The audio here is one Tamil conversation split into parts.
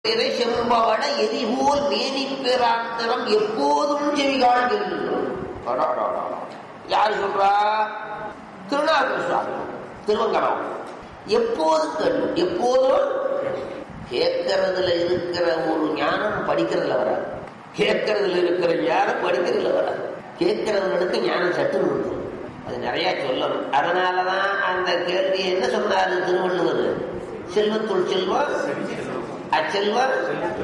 இறை செம்பவள எரிபோல் மேனி பேராந்தரம் எப்போதும் செவிகால் இருக்கின்றோம் அடாடாடா. யாரு சொல்றா திருநாகர் சுவாமி திருவங்கடம் எப்போதும் கேள்வி எப்போதும் கேட்கறதுல இருக்கிற ஒரு ஞானம் படிக்கிறதுல வராது கேட்கறதுல இருக்கிற ஞானம் படிக்கிறதுல வராது கேட்கறவங்களுக்கு ஞானம் சட்டு உண்டு அது நிறைய சொல்லணும் அதனாலதான் அந்த கேள்வி என்ன சொன்னாரு திருவள்ளுவர் செல்வத்துள் செல்வம் அச்செல்வம்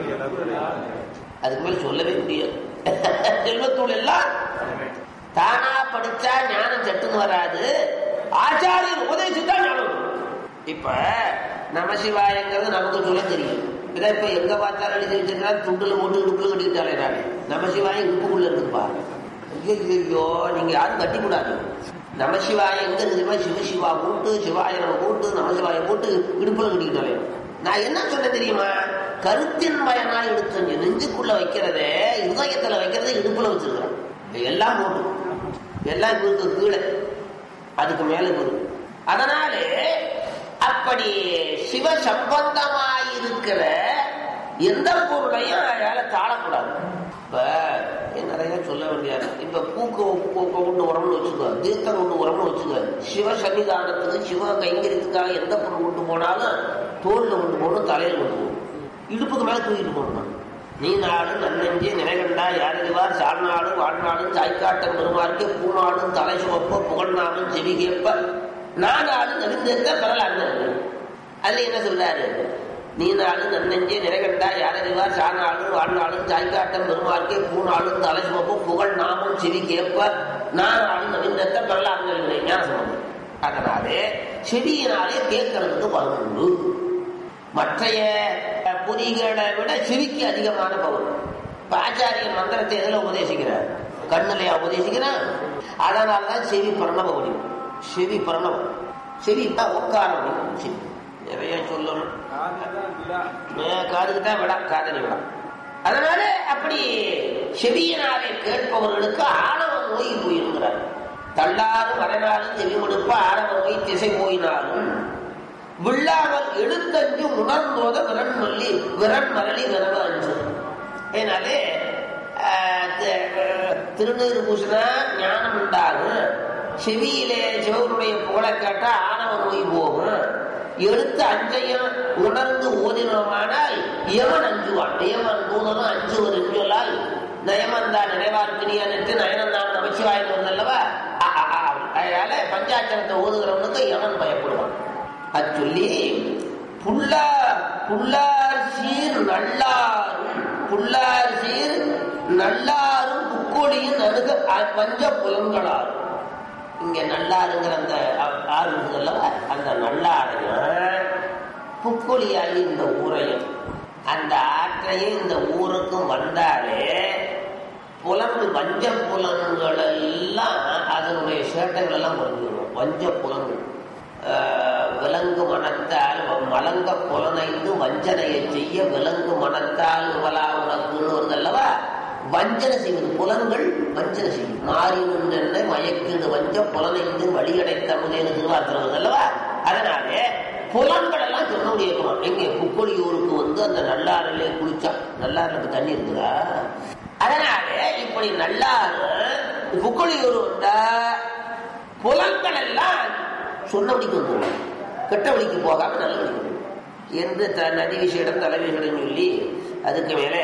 அதுக்கு மேல சொல்லவே முடியாது செல்வத்தூள் எல்லாம் தானா படிச்சா ஞானம் சட்டுன்னு வராது ஆச்சாரியர் உபதேசித்தா ஞானம் வரும். இப்ப நமசிவாயங்கிறது நமக்கு சொல்ல தெரியும் இதை இப்ப எங்க பார்த்தாலும் எழுதி வச்சிருந்தா துண்டுல போட்டு இடுப்புல கட்டிக்கிட்டாலே நானே நமசிவாயம் இடுப்புக்குள்ள இருக்குப்பா ஐயோ நீங்க யாரும் கட்டி கூடாது நமசிவாயம் எங்க தெரியுமா சிவசிவா கூட்டு சிவாயனம் கூட்டு நமசிவாயம் கூட்டு இடுப்புல கட்டிக்கிட்டாலே நான் என்ன சொன்ன தெரியுமா கருத்தின் பயனா எடுத்து நெஞ்சுக்குள்ள வைக்கிறதே இதயத்துல வைக்கிறதே இடுப்புல வச்சிருக்கிறேன் எல்லாம் போட்டு எல்லாம் இருக்கு கீழே அதுக்கு மேல வரும் அதனாலே அப்படி சிவ சம்பந்தமாயிருக்கிற எந்த பொருளையும் அதால தாழக்கூடாது இப்ப நிறைய சொல்ல வேண்டியது இப்ப பூக்கு பூக்க கொண்டு உரம்னு வச்சுக்கோ தீர்த்தம் கொண்டு உரம்னு வச்சுக்கோ சிவ சன்னிதானத்துக்கு சிவ கைங்கரியத்துக்காக எந்த பொருள் கொண்டு போனாலும் தோல்ல கொண்டு போகணும் தலையில கொண்டு போகணும் இடுப்புக்கு மேல தூக்கிட்டு போகணும் நீ நாடு நன்னெஞ்சே நிலைகண்டா யாரறிவார் சாழ்நாடும் வாழ்நாடும் தாய்க்காட்டம் பெருமாருக்கு பூநாடும் தலை சுமப்ப புகழ்நாடும் செவி கேட்ப நானாடு நவிந்தேத்த பரல அண்ணன் அதுல என்ன சொல்றாரு நீ நாடு நன்னெஞ்சே நிறைகண்டா யாரறிவார் சாழ்நாடும் வாழ்நாடும் தாய்க்காட்டம் பெருமாருக்கே பூநாடும் தலை சுமப்ப புகழ் நாமும் செவி கேட்ப நானாடும் நவிந்தேத்த பரல அண்ணன் ஞான அதனாலே செவியினாலே கேட்கறதுக்கு பலன் உண்டு மற்றைய பொறிகளை விட செவிக்கு அதிகமான பவர் இப்ப ஆச்சாரிய மந்திரத்தை எதுல உபதேசிக்கிறார் கண்ணுலையா உபதேசிக்கிறார் அதனாலதான் செவி பிரணவ முடியும் செவி பிரணவம் செவி தான் உட்கார முடியும் செவி நிறைய சொல்லணும் காதுக்கு தான் விட காதலி விட அதனால அப்படி செவியினாலே கேட்பவர்களுக்கு ஆணவ நோய் போயிருக்கிறார் தள்ளாரும் வரனாலும் செவி கொடுப்ப ஆணவ நோய் திசை போயினாலும் விழாமல் எடுத்தஞ்சு உணர்ந்தோத விரண் மல்லி விரண் மரளி விரவ அஞ்சு அதனாலே திருநீர் பூசினா ஞானம் உண்டாகும் செவியிலே சிவனுடைய புகழை கேட்டா ஆணவ நோய் போகும் எடுத்து அஞ்சையும் உணர்ந்து ஓதினோமானால் எவன் அஞ்சுவான் எவன் தூதனும் அஞ்சுவர் சொல்லால் நயமந்தா நிறைவார்க்கினியா நின்று நயனந்தான் நமச்சிவாயின் வந்தல்லவா அதனால பஞ்சாட்சரத்தை ஓதுகிறவனுக்கு எவன் பயப்படுவான் அது சொல்லி புல்லார் புல்லார் சீர் நல்லாரும் புல்லார் சீர் நல்லாரும் புக்கோடியும் நடுக பஞ்ச புலன்களாரும் இங்க நல்லாருங்கிற அந்த ஆறு இருக்குதல்லவா அந்த நல்லாரையும் புக்கொழியாகி இந்த ஊரையும் அந்த ஆற்றையும் இந்த ஊருக்கும் வந்தாலே புலன்கள் வஞ்ச புலன்கள் எல்லாம் அதனுடைய சேட்டைகள் எல்லாம் குறைஞ்சிடும் வஞ்ச புலன்கள் விலங்கு மனத்தால் மலங்க புலனைந்து வஞ்சனையை செய்ய விலங்கு மனத்தால் வலா உனக்குன்னு வருது அல்லவா வஞ்சனை செய்வது புலன்கள் வஞ்சனை செய்யும் மாறினும் என்ன மயக்கீடு வஞ்ச புலனைந்து வழியடைத்த முதேன்னு திருவார்த்தம் அல்லவா அதனாலே புலன்கள் எல்லாம் சொல்ல முடியணும் எங்க புக்கொழியூருக்கு வந்து அந்த நல்லாறிலே குளிச்சா நல்லாறுக்கு தண்ணி இருக்குதா அதனாலே இப்படி நல்லாறு புக்கொழியூர் வந்தா புலன்கள் எல்லாம் சொன்ன வழிக்கு வந்துடும் கெட்ட வழிக்கு போகாம நல்ல வழிக்கு வந்துடும் என்று த நதி விஷயம் தலைவிகளிடம் சொல்லி அதுக்கு மேலே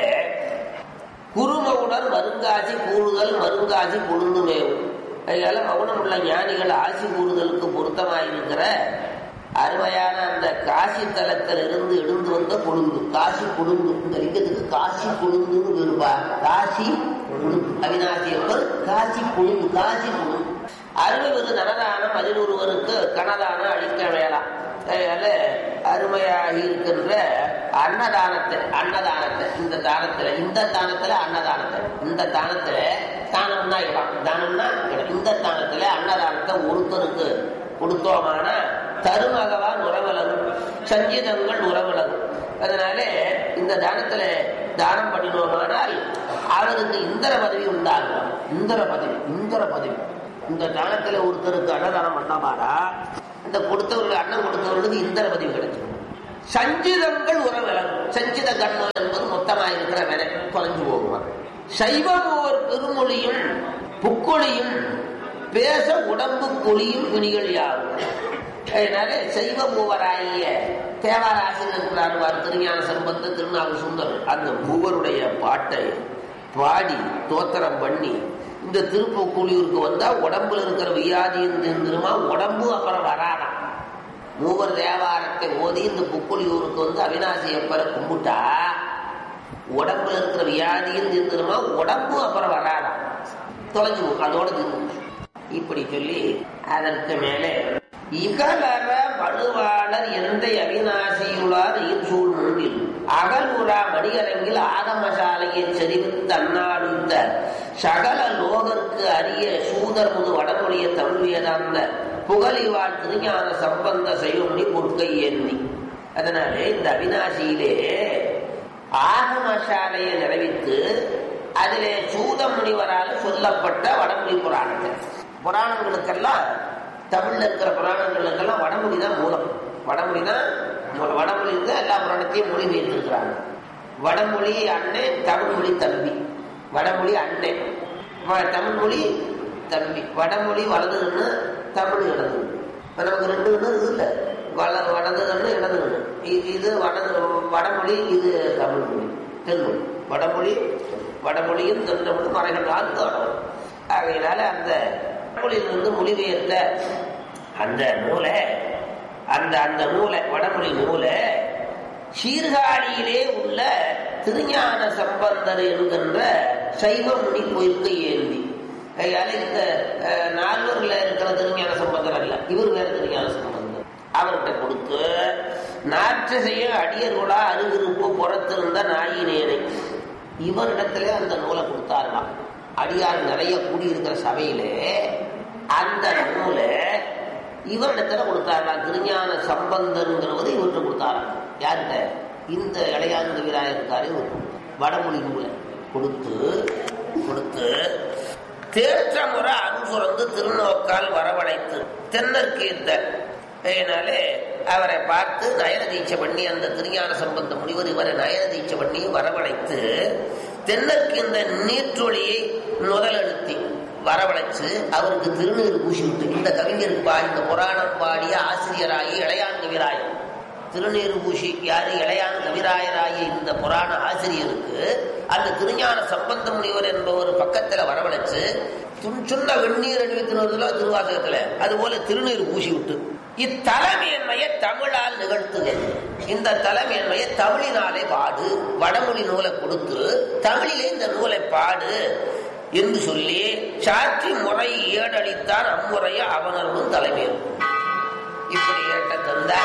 குருமவுடன் மருங்காசி கூறுதல் மருங்காசி கொழுந்துமேவும் அதனால மௌனம் உள்ள ஞானிகள் ஆசி கூறுதலுக்கு பொருத்தமாயிருக்கிற அருமையான அந்த காசி தலத்தில் இருந்து எழுந்து வந்த கொழுந்து காசி கொழுந்து இந்த லிங்கத்துக்கு காசி கொழுந்துன்னு இருப்பா காசி கொழுந்து அவிநாசி என்பது காசி கொழுந்து காசி கொழுந்து அருள்வது நனதானம் அதில் ஒருவருக்கு கனதானம் அளிக்க வேளாம் அதனால அருமையாக இருக்கின்ற அன்னதானத்தை அன்னதானத்தை இந்த தானத்துல இந்த தானத்துல அன்னதானத்தை இந்த தானத்துல தானம்னா இடம் தானம்னா இடம் இந்த தானத்துல அன்னதானத்தை ஒருத்தருக்கு கொடுத்தோமான தருமகவான் உறவலகும் சங்கீதங்கள் உறவலகும் அதனால இந்த தானத்துல தானம் பண்ணினோமானால் அவருக்கு இந்திர பதவி உண்டாகும் இந்திர பதவி இந்திர பதவி இந்த தானத்துல ஒருத்தருக்கு அன்னதானம் பண்ணாமாரா இந்த கொடுத்தவர்கள் அன்னம் கொடுத்தவர்களுக்கு இந்திர பதவி கிடைச்சிடும் சஞ்சிதங்கள் உறவிலகும் சஞ்சித கண்மம் என்பது மொத்தமாக இருக்கிற வினை குறைஞ்சு போகுவார் சைவம் ஓர் பெருமொழியும் புக்கொழியும் பேச உடம்பு கொலியும் துணிகள் யாவும் அதனால சைவ மூவராகிய தேவார ஆசிரியர் இருக்கிறார் திருஞான சம்பந்த திருநாவு சுந்தர் அந்த மூவருடைய பாட்டை பாடி தோத்திரம் பண்ணி இந்த திருப்பக்கூலியூருக்கு வந்தா உடம்புல இருக்கிற வியாதி இருந்துருமா உடம்பு அப்புறம் வராதாம் மூவர் தேவாரத்தை ஓதி இந்த புக்குழியூருக்கு வந்து அவினாசி அப்பரை கும்பிட்டா உடம்புல இருக்கிற வியாதியும் தீர்ந்துருமா உடம்பு அப்புறம் வராதாம் தொலைஞ்சு போகும் அதோட தீர்ந்து இப்படி சொல்லி அதற்கு மேலே இகலற மனுவாளர் எந்த அவிநாசியுளார் இன்சூழ் முன்பில் அகலுரா மணியரங்கில் ஆகமசாலையை செறிவித்து அந்நாடுத்த சகல லோகருக்கு அரிய சூதர் முது வடமொழிய தமிழ் வேதாந்த புகழிவாழ் திருஞான சம்பந்த செய்யும்படி பொற்கை எண்ணி அதனால இந்த அவிநாசியிலே ஆகமசாலையை நிறைவித்து அதிலே சூத முனிவரால் சொல்லப்பட்ட வடமொழி புராணத்தை புராணங்களுக்கெல்லாம் தமிழ்ல இருக்கிற புராணங்களுக்கெல்லாம் வடமொழி தான் மூலம் வடமொழி தான் மூலம் வடமொழி தான் எல்லா புராணத்தையும் மொழி பெயர்த்திருக்கிறாங்க வடமொழி அண்ணன் தமிழ்மொழி தம்பி வடமொழி அண்ணன் தமிழ் மொழி தம்பி வடமொழி வலதுன்னு தமிழ் இடது இப்போ நமக்கு ரெண்டு கண்ணு இது இல்லை வல வடது கண்ணு இடது கண்ணு இது வடது வடமொழி இது தமிழ் மொழி தென்மொழி வடமொழி வடமொழியும் தென்மொழி மறைகள் காணும் ஆகையினால அந்த மொழியிலிருந்து மொழிபெயர்த்த அந்த நூலை அந்த அந்த நூலை வடமொழி நூலை சீர்காழியிலே உள்ள திருஞான சம்பந்தர் என்கின்ற சைவ முனி கோயிலுக்கு ஏந்தி கையால இந்த நால்வர்ல இருக்கிற திருஞான சம்பந்தர் அல்ல இவர் வேற திருஞான சம்பந்தர் அவர்கிட்ட கொடுத்து நாற்று செய்ய அடியர்களா அருகிருப்பு புறத்திருந்த நாயினேனை இவரிடத்துல அந்த நூலை கொடுத்தாரலாம் அடியார் நிறைய கூடியிருக்கிற சபையிலே அந்த நூலை இவரிடத்துல கொடுத்தாரலாம் திருஞான சம்பந்தங்கிறவது இவர்கிட்ட கொடுத்தாராம் யார்கிட்ட இந்த இளையாந்த வீராயர் இருக்காரு வடமொழி நூலை கொடுத்து கொடுத்து தேற்ற முறை அனுசுரந்து திருநோக்கால் வரவழைத்து தென்னற்கீர்த்த அதனாலே அவரை பார்த்து நயன தீட்சை பண்ணி அந்த திருஞான சம்பந்த முனிவர் இவரை நயன தீட்சை பண்ணி வரவழைத்து தென்னற்கு இந்த நீற்றொழியை முதலெழுத்தி வரவழைச்சு அவருக்கு திருநீர் பூசி விட்டு இந்த கவிஞருக்கு பா இந்த புராணம் பாடிய ஆசிரியராகி இளையான் கவிராயன் திருநீர் பூசி யாரு இளையான் கவிராயராகிய இந்த புராண ஆசிரியருக்கு அந்த திருஞான சம்பந்த முனிவர் என்பவர் பக்கத்துல வரவழைச்சு சொன்ன வெந்நீர் அணிவித்தினதுல திருவாசகத்துல அது போல திருநீர் பூசி விட்டு இத்தலைமையன்மையை தமிழால் நிகழ்த்துக இந்த தலைமையன்மையை தமிழினாலே பாடு வடமொழி நூலை கொடுத்து தமிழிலே இந்த நூலை பாடு என்று சொல்லி சாட்சி முறை ஏடளித்தான் அம்முறைய அவனர்களும் தலைமையில் இப்படி ஏட்ட தந்தா